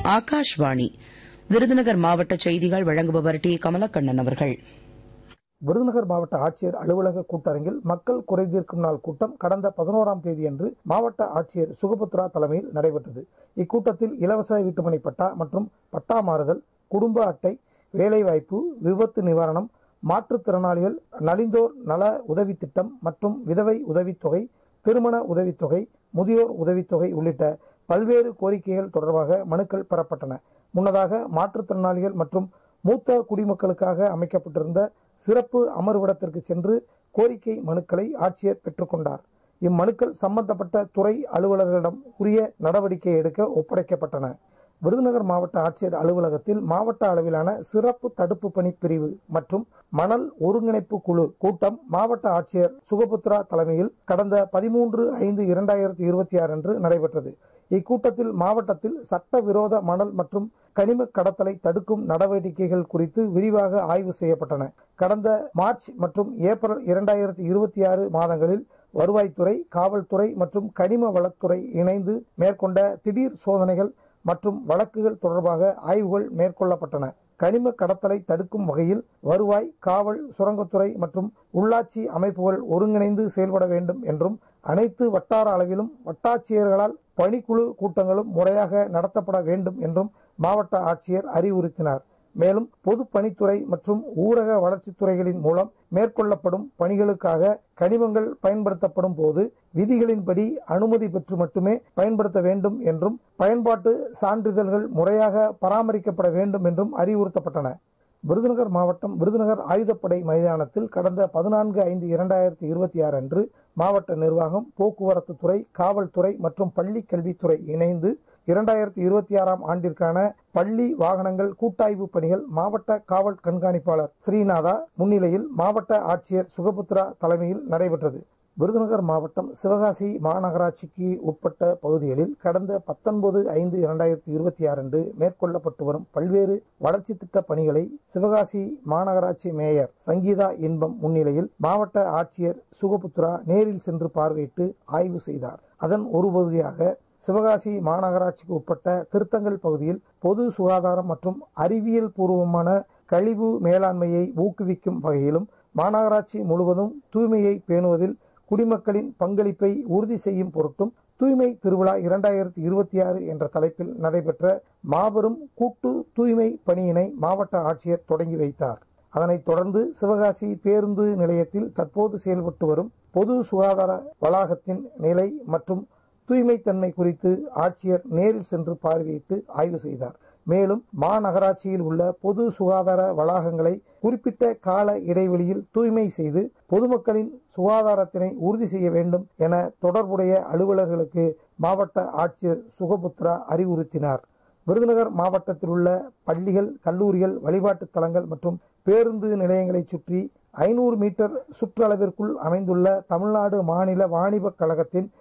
ஆகாஷ்வாணி விருதுநகர் மாவட்ட செய்திகள் வழங்குபவர் டி கமலக்கண்ணன் அவர்கள் விருதுநகர் மாவட்ட ஆட்சியர் அலுவலக கூட்டரங்கில் மக்கள் குறைதீர்க்கும் நாள் கூட்டம் கடந்த பதினோராம் தேதியன்று மாவட்ட ஆட்சியர் சுகபுத்ரா தலைமையில் நடைபெற்றது இக்கூட்டத்தில் இலவச வீட்டுமனை பட்டா மற்றும் பட்டா மாறுதல் குடும்ப அட்டை வேலைவாய்ப்பு விபத்து நிவாரணம் மாற்றுத்திறனாளிகள் நலிந்தோர் நல உதவித் திட்டம் மற்றும் விதவை உதவித்தொகை திருமண உதவித்தொகை முதியோர் உதவித்தொகை உள்ளிட்ட பல்வேறு கோரிக்கைகள் தொடர்பாக மனுக்கள் பெறப்பட்டன முன்னதாக மாற்றுத்திறனாளிகள் மற்றும் மூத்த குடிமக்களுக்காக அமைக்கப்பட்டிருந்த சிறப்பு அமர்விடத்திற்கு சென்று கோரிக்கை மனுக்களை ஆட்சியர் பெற்றுக்கொண்டார் இம்மனுக்கள் சம்பந்தப்பட்ட துறை அலுவலர்களிடம் உரிய நடவடிக்கை எடுக்க ஒப்படைக்கப்பட்டன விருதுநகர் மாவட்ட ஆட்சியர் அலுவலகத்தில் மாவட்ட அளவிலான சிறப்பு தடுப்பு பணி பிரிவு மற்றும் மணல் ஒருங்கிணைப்பு குழு கூட்டம் மாவட்ட ஆட்சியர் சுகபுத்ரா தலைமையில் கடந்த பதிமூன்று ஐந்து இரண்டாயிரத்தி இருபத்தி ஆறு அன்று நடைபெற்றது இக்கூட்டத்தில் மாவட்டத்தில் சட்டவிரோத மணல் மற்றும் கனிம கடத்தலை தடுக்கும் நடவடிக்கைகள் குறித்து விரிவாக ஆய்வு செய்யப்பட்டன கடந்த மார்ச் மற்றும் ஏப்ரல் இரண்டாயிரத்தி இருபத்தி ஆறு மாதங்களில் வருவாய்த்துறை காவல்துறை மற்றும் கனிம வளத்துறை இணைந்து மேற்கொண்ட திடீர் சோதனைகள் மற்றும் வழக்குகள் தொடர்பாக ஆய்வுகள் மேற்கொள்ளப்பட்டன கனிம கடத்தலை தடுக்கும் வகையில் வருவாய் காவல் சுரங்கத்துறை மற்றும் உள்ளாட்சி அமைப்புகள் ஒருங்கிணைந்து செயல்பட வேண்டும் என்றும் அனைத்து வட்டார அளவிலும் வட்டாட்சியர்களால் பணிக்குழு கூட்டங்களும் முறையாக நடத்தப்பட வேண்டும் என்றும் மாவட்ட ஆட்சியர் அறிவுறுத்தினார் மேலும் பொதுப்பணித்துறை மற்றும் ஊரக வளர்ச்சித்துறைகளின் மூலம் மேற்கொள்ளப்படும் பணிகளுக்காக கனிமங்கள் பயன்படுத்தப்படும் போது விதிகளின்படி அனுமதி பெற்று மட்டுமே பயன்படுத்த வேண்டும் என்றும் பயன்பாட்டு சான்றிதழ்கள் முறையாக பராமரிக்கப்பட வேண்டும் என்றும் அறிவுறுத்தப்பட்டன விருதுநகர் மாவட்டம் விருதுநகர் ஆயுதப்படை மைதானத்தில் கடந்த பதினான்கு ஐந்து இரண்டாயிரத்தி இருபத்தி ஆறு அன்று மாவட்ட நிர்வாகம் போக்குவரத்து துறை காவல்துறை மற்றும் பள்ளி கல்வித்துறை இணைந்து இரண்டாயிரத்தி இருபத்தி ஆறாம் ஆண்டிற்கான பள்ளி வாகனங்கள் கூட்டாய்வு பணிகள் மாவட்ட காவல் கண்காணிப்பாளர் ஸ்ரீநாதா முன்னிலையில் மாவட்ட ஆட்சியர் சுகபுத்ரா தலைமையில் நடைபெற்றது விருதுநகர் மாவட்டம் சிவகாசி மாநகராட்சிக்கு உட்பட்ட பகுதிகளில் கடந்த பத்தொன்பது ஐந்து இரண்டாயிரத்தி இருபத்தி ஆறு அன்று மேற்கொள்ளப்பட்டு வரும் பல்வேறு வளர்ச்சி திட்ட பணிகளை சிவகாசி மாநகராட்சி மேயர் சங்கீதா இன்பம் முன்னிலையில் மாவட்ட ஆட்சியர் சுகபுத்ரா நேரில் சென்று பார்வையிட்டு ஆய்வு செய்தார் அதன் ஒரு பகுதியாக சிவகாசி மாநகராட்சிக்கு உட்பட்ட திருத்தங்கல் பகுதியில் பொது சுகாதாரம் மற்றும் அறிவியல் பூர்வமான கழிவு மேலாண்மையை ஊக்குவிக்கும் வகையிலும் மாநகராட்சி முழுவதும் தூய்மையை பேணுவதில் குடிமக்களின் பங்களிப்பை உறுதி செய்யும் பொருட்டும் தூய்மை திருவிழா இரண்டாயிரத்தி இருபத்தி ஆறு என்ற தலைப்பில் நடைபெற்ற மாபெரும் கூட்டு தூய்மை பணியினை மாவட்ட ஆட்சியர் தொடங்கி வைத்தார் அதனைத் தொடர்ந்து சிவகாசி பேருந்து நிலையத்தில் தற்போது செயல்பட்டு வரும் பொது சுகாதார வளாகத்தின் நிலை மற்றும் தூய்மைத்தன்மை குறித்து ஆட்சியர் நேரில் சென்று பார்வையிட்டு ஆய்வு செய்தார் மேலும் மாநகராட்சியில் உள்ள பொது சுகாதார வளாகங்களை குறிப்பிட்ட கால இடைவெளியில் தூய்மை செய்து பொதுமக்களின் சுகாதாரத்தினை உறுதி செய்ய வேண்டும் என தொடர்புடைய அலுவலர்களுக்கு மாவட்ட ஆட்சியர் சுகபுத்ரா அறிவுறுத்தினார் விருதுநகர் மாவட்டத்தில் உள்ள பள்ளிகள் கல்லூரிகள் வழிபாட்டு தலங்கள் மற்றும் பேருந்து நிலையங்களை சுற்றி ஐநூறு மீட்டர் சுற்றளவிற்குள் அமைந்துள்ள தமிழ்நாடு மாநில வாணிபக் கழகத்தின்